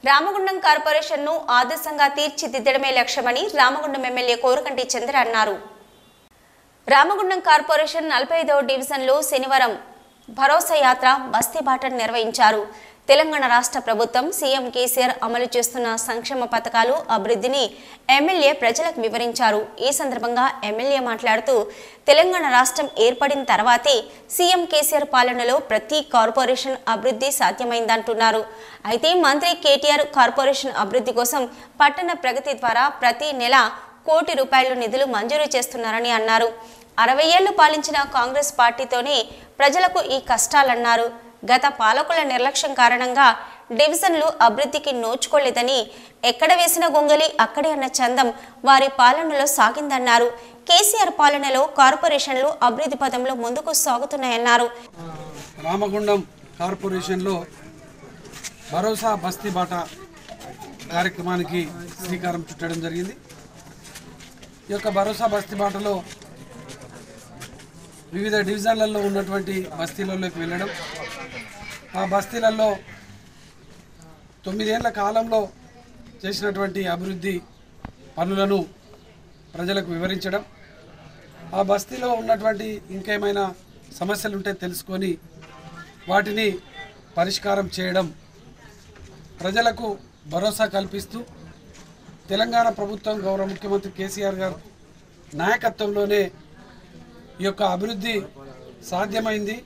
రామగుండం కార్పొరేషన్ను ఆదర్శంగా తీర్చిదిద్దడమే లక్ష్యమని రామగుండం ఎమ్మెల్యే కోరకంటి చంద్ర అన్నారు రామగుండం కార్పొరేషన్ నలభై ఐదవ డివిజన్లో శనివారం భరోసా యాత్ర బస్తీ బాటను నిర్వహించారు తెలంగాణ రాష్ట్ర ప్రభుత్వం సీఎం కేసీఆర్ అమలు చేస్తున్న సంక్షేమ పథకాలు అభివృద్ధిని ఎమ్మెల్యే ప్రజలకు వివరించారు ఈ సందర్భంగా ఎమ్మెల్యే మాట్లాడుతూ తెలంగాణ రాష్ట్రం ఏర్పడిన తర్వాతే సీఎం కేసీఆర్ పాలనలో ప్రతి కార్పొరేషన్ అభివృద్ధి సాధ్యమైందంటున్నారు అయితే మంత్రి కేటీఆర్ కార్పొరేషన్ అభివృద్ధి కోసం పట్టణ ప్రగతి ద్వారా ప్రతి నెల కోటి రూపాయల నిధులు మంజూరు చేస్తున్నారని అన్నారు అరవై ఏళ్లు పాలించిన కాంగ్రెస్ పార్టీతోనే ప్రజలకు ఈ కష్టాలన్నారు గత పాలకుల నిర్లక్ష్యం కారణంగా డివిజన్లు అభివృద్ధికి నోచుకోలేదని ఎక్కడ వేసిన గొంగలి అక్కడే అన్న చందం వారి పాలనలో సాగిందన్నారు కేసీఆర్ పాలనలో కార్పొరేషన్లు అభివృద్ధి పదంలో ముందుకు సాగుతున్నాయన్నారు రామగుండం కార్పొరేషన్లో భరోసా బస్తీ బాట కార్యక్రమానికి శ్రీకారం చుట్టడం జరిగింది ఈ యొక్క భరోసా బస్తీ బాటలో వివిధ డివిజన్లలో ఉన్నటువంటి బస్తీలలోకి వెళ్ళడం ఆ బస్తీలలో తొమ్మిదేళ్ల కాలంలో చేసినటువంటి అభివృద్ధి పనులను ప్రజలకు వివరించడం ఆ బస్తీలో ఉన్నటువంటి ఇంకేమైనా సమస్యలు ఉంటే తెలుసుకొని వాటిని పరిష్కారం చేయడం ప్రజలకు భరోసా కల్పిస్తూ తెలంగాణ ప్రభుత్వం గౌరవ ముఖ్యమంత్రి కేసీఆర్ గారు నాయకత్వంలోనే ఈ యొక్క అభివృద్ధి సాధ్యమైంది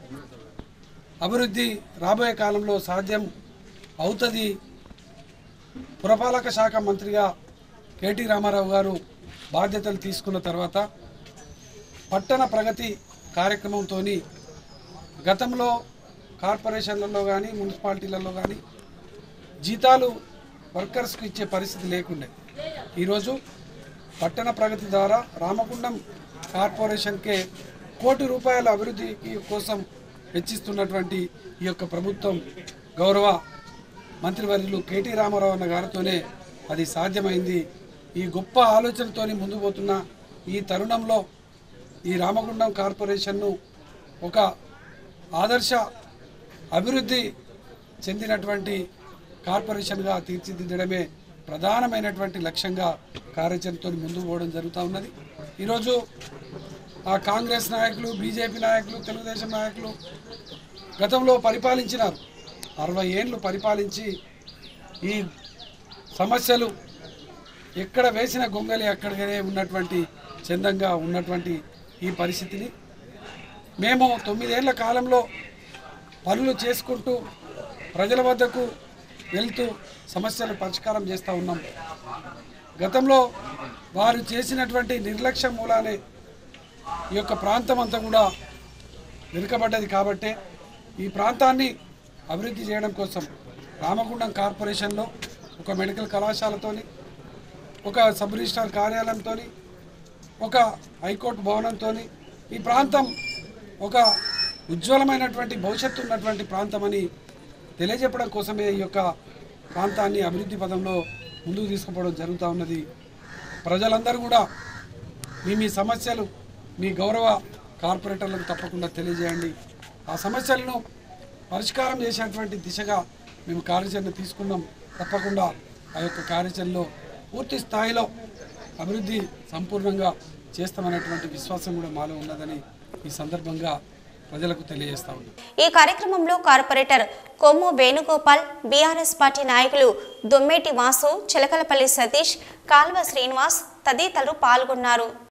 అభివృద్ధి రాబోయే కాలంలో సాధ్యం అవుతుంది పురపాలక శాఖ మంత్రిగా కేటీ రామారావు గారు బాధ్యతలు తీసుకున్న తర్వాత పట్టణ ప్రగతి కార్యక్రమంతో గతంలో కార్పొరేషన్లలో కానీ మున్సిపాలిటీలలో కానీ జీతాలు వర్కర్స్కి ఇచ్చే పరిస్థితి లేకుండే ఈరోజు పట్టణ ప్రగతి ద్వారా రామగుండం కార్పొరేషన్కే కోటి రూపాయల అభివృద్ధి కోసం వెచ్చిస్తున్నటువంటి ఈ యొక్క ప్రభుత్వం గౌరవ మంత్రివర్యులు కేటీ రామారావు అన్న గారితోనే అది సాధ్యమైంది ఈ గొప్ప ఆలోచనతోని ముందుకు పోతున్న ఈ తరుణంలో ఈ రామగుండం కార్పొరేషన్ను ఒక ఆదర్శ అభివృద్ధి చెందినటువంటి కార్పొరేషన్గా తీర్చిదిద్దడమే ప్రధానమైనటువంటి లక్ష్యంగా కార్యాచరణతో ముందుకు పోవడం జరుగుతూ ఉన్నది ఈరోజు ఆ కాంగ్రెస్ నాయకులు బీజేపీ నాయకులు తెలుగుదేశం నాయకులు గతంలో పరిపాలించినారు అరవై ఏళ్ళు పరిపాలించి ఈ సమస్యలు ఎక్కడ వేసిన గొంగలి అక్కడికనే ఉన్నటువంటి చందంగా ఉన్నటువంటి ఈ పరిస్థితిని మేము తొమ్మిదేళ్ల కాలంలో పనులు చేసుకుంటూ ప్రజల వద్దకు వెళ్తూ సమస్యలు పరిష్కారం చేస్తూ ఉన్నాం గతంలో వారు చేసినటువంటి నిర్లక్ష్యం మూలానే ఈ యొక్క ప్రాంతం అంతా కూడా వెనుకబడ్డది కాబట్టే ఈ ప్రాంతాన్ని అభివృద్ధి చేయడం కోసం రామగుండం కార్పొరేషన్లో ఒక మెడికల్ కళాశాలతోని ఒక సబ్ రిజిస్ట్రార్ కార్యాలయంతో ఒక హైకోర్టు భవనంతో ఈ ప్రాంతం ఒక ఉజ్వలమైనటువంటి భవిష్యత్తు ఉన్నటువంటి ప్రాంతమని తెలియజెప్పడం కోసమే ఈ యొక్క ప్రాంతాన్ని అభివృద్ధి పదంలో ముందుకు తీసుకుపోవడం జరుగుతూ ఉన్నది ప్రజలందరూ కూడా మీ మీ సమస్యలు మీ గౌరవ కార్పొరేటర్లకు తప్పకుండా తెలియజేయండి ఆ సమస్యలను పరిష్కారం చేసేటువంటి దిశగా మేము కార్యాచరణ తీసుకున్నాం తప్పకుండా ఆ యొక్క కార్యాచరణలో పూర్తి స్థాయిలో అభివృద్ధి సంపూర్ణంగా చేస్తామనేటువంటి విశ్వాసం కూడా మాలో ఉన్నదని ఈ సందర్భంగా ప్రజలకు తెలియజేస్తా ఉన్నాం ఈ కార్యక్రమంలో corporator Kommu Venugopal BRS party నాయకులు దుమ్మేటి వాసు చిలకలపల్లి సతీష్ కాల్వ శ్రీనివాస్ తదితరులు పాల్గొన్నారు